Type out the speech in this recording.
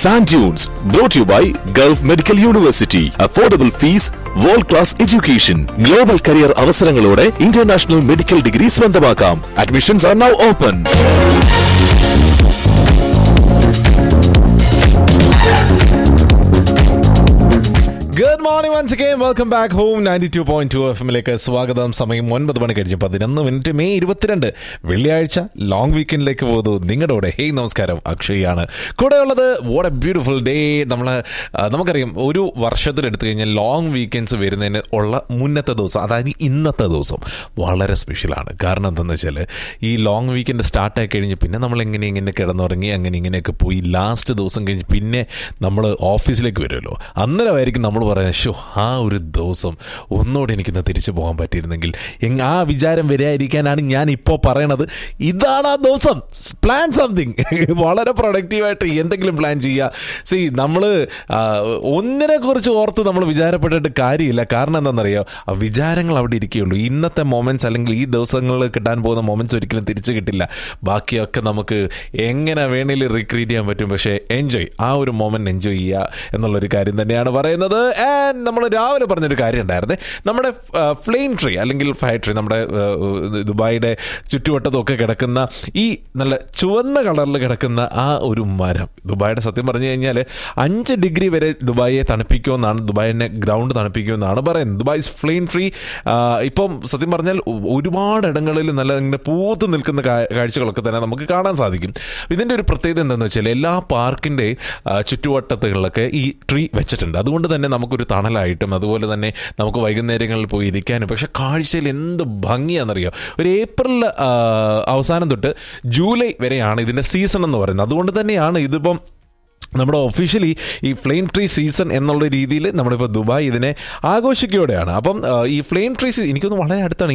Sand Dunes, brought to you by Gulf Medical University. Affordable fees, world class education. Global career അവസരങ്ങളോടെ international medical degree സ്വന്തമാക്കാം admissions are now open good morning once again welcome back home ninety two point two F എമ്മിലേക്ക് സ്വാഗതം സമയം ഒൻപത് മണി കഴിഞ്ഞ് പതിനൊന്ന് minute May ഇരുപത്തിരണ്ട് വെള്ളിയാഴ്ച ലോങ് വീക്കെൻഡിലേക്ക് പോകുന്നു നിങ്ങളുടെ കൂടെ ഹേയ് നമസ്കാരം അക്ഷയാണ് കൂടെയുള്ളത് വാട്ട് എ ബ്യൂട്ടിഫുൾ ഡേ നമ്മൾ നമുക്കറിയാം ഒരു വർഷത്തിൽ എടുത്തു കഴിഞ്ഞാൽ ലോങ് വീക്കെൻഡ്സ് വരുന്നതിന് ഉള്ള മുന്നത്തെ ദിവസം അതായത് ഇന്നത്തെ ദിവസം വളരെ സ്പെഷ്യലാണ് കാരണം എന്താണെന്ന് വെച്ചാൽ ഈ ലോങ് വീക്കെൻഡ് സ്റ്റാർട്ടായി കഴിഞ്ഞ് പിന്നെ നമ്മൾ എങ്ങനെ ഇങ്ങനെ കിടന്നുറങ്ങി അങ്ങനെ ഇങ്ങനെയൊക്കെ പോയി ലാസ്റ്റ് ദിവസം കഴിഞ്ഞ് പിന്നെ നമ്മൾ ഓഫീസിലേക്ക് വരുമല്ലോ അന്നേരമായിരിക്കും നമ്മൾ പറയുന്നത് ഷോ ആ ഒരു ദിവസം ഒന്നുകൂടെ എനിക്കിന്ന് തിരിച്ചു പോകാൻ പറ്റിയിരുന്നെങ്കിൽ എങ് ആ വിചാരം വരാതിരിക്കാനാണ് ഞാൻ ഇപ്പോൾ പറയണത് ഇതാണ് ആ ദിവസം പ്ലാൻ സംതിങ് വളരെ പ്രൊഡക്റ്റീവായിട്ട് എന്തെങ്കിലും പ്ലാൻ ചെയ്യുക സി നമ്മൾ ഒന്നിനെ കുറിച്ച് ഓർത്ത് നമ്മൾ വിചാരപ്പെട്ടിട്ട് കാര്യമില്ല കാരണം എന്താണെന്നറിയോ ആ വിചാരങ്ങൾ അവിടെ ഇരിക്കുകയുള്ളൂ ഇന്നത്തെ മൊമെന്റ്സ് അല്ലെങ്കിൽ ഈ ദിവസങ്ങളിൽ കിട്ടാൻ പോകുന്ന മൊമെന്റ്സ് ഒരിക്കലും തിരിച്ചു കിട്ടില്ല ബാക്കിയൊക്കെ നമുക്ക് എങ്ങനെ വേണേലും റീക്രിയേറ്റ് ചെയ്യാൻ പറ്റും പക്ഷേ എൻജോയ് ആ ഒരു മൊമെന്റ് എൻജോയ് ചെയ്യുക എന്നുള്ളൊരു കാര്യം തന്നെയാണ് പറയുന്നത് ആൻഡ് നമ്മൾ രാവിലെ പറഞ്ഞൊരു കാര്യം ഉണ്ടായിരുന്നേ നമ്മുടെ ഫ്ലെയിം ട്രീ അല്ലെങ്കിൽ ഫയർ ട്രീ നമ്മുടെ ആ, ദുബായിയുടെ ചുറ്റുവട്ടത്തും ഒക്കെ കിടക്കുന്ന ഈ നല്ല ചുവന്ന കളറിൽ കിടക്കുന്ന ആ ഒരു മരം ദുബായിയുടെ സത്യം പറഞ്ഞു കഴിഞ്ഞാൽ അഞ്ച് ഡിഗ്രി വരെ ദുബായിയെ തണുപ്പിക്കുമെന്നാണ് ദുബായിനെ ഗ്രൗണ്ട് തണുപ്പിക്കുമെന്നാണ് പറയുന്നത് ദുബായ് ഫ്ലെയിം ട്രീ ഇപ്പം സത്യം പറഞ്ഞാൽ ഒ- ഒരുപാട് ഇടങ്ങളിൽ നല്ല ഇങ്ങനെ പൂത്ത് നിൽക്കുന്ന കാ- കാഴ്ചകളൊക്കെ തന്നെ നമുക്ക് കാണാൻ സാധിക്കും ഇതിൻ്റെ ഒരു പ്രത്യേകത എന്താണെന്ന് വെച്ചാൽ എല്ലാ പാർക്കിൻ്റെ ചുറ്റുവട്ടത്തുകളിലൊക്കെ ഈ ട്രീ വെച്ചിട്ടുണ്ട് അതുകൊണ്ട് തന്നെ നമുക്കൊരു തണലായിട്ടും അതുപോലെ തന്നെ നമുക്ക് വൈകുന്നേരങ്ങളിൽ പോയി ഇരിക്കാനും പക്ഷെ കാഴ്ചയിൽ എന്ത് ഭംഗിയാണെന്നറിയോ ഒരു ഏപ്രിൽ ആ, അവസാനം തൊട്ട് ജൂലൈ വരെയാണ് ഇതിൻ്റെ സീസൺ എന്ന് പറയുന്നത് അതുകൊണ്ട് തന്നെയാണ് ഇതിപ്പം നമ്മുടെ ഒഫീഷ്യലി ഈ ഫ്ലെയിം ട്രീ സീസൺ എന്നുള്ള രീതിയിൽ നമ്മളിപ്പോൾ ദുബായ് ഇതിനെ ആഘോഷിക്കുകയോടെയാണ് അപ്പം ആ, ഈ ഫ്ലെയിം ട്രീ എനിക്കൊന്ന് വളരെ അടുത്താണ്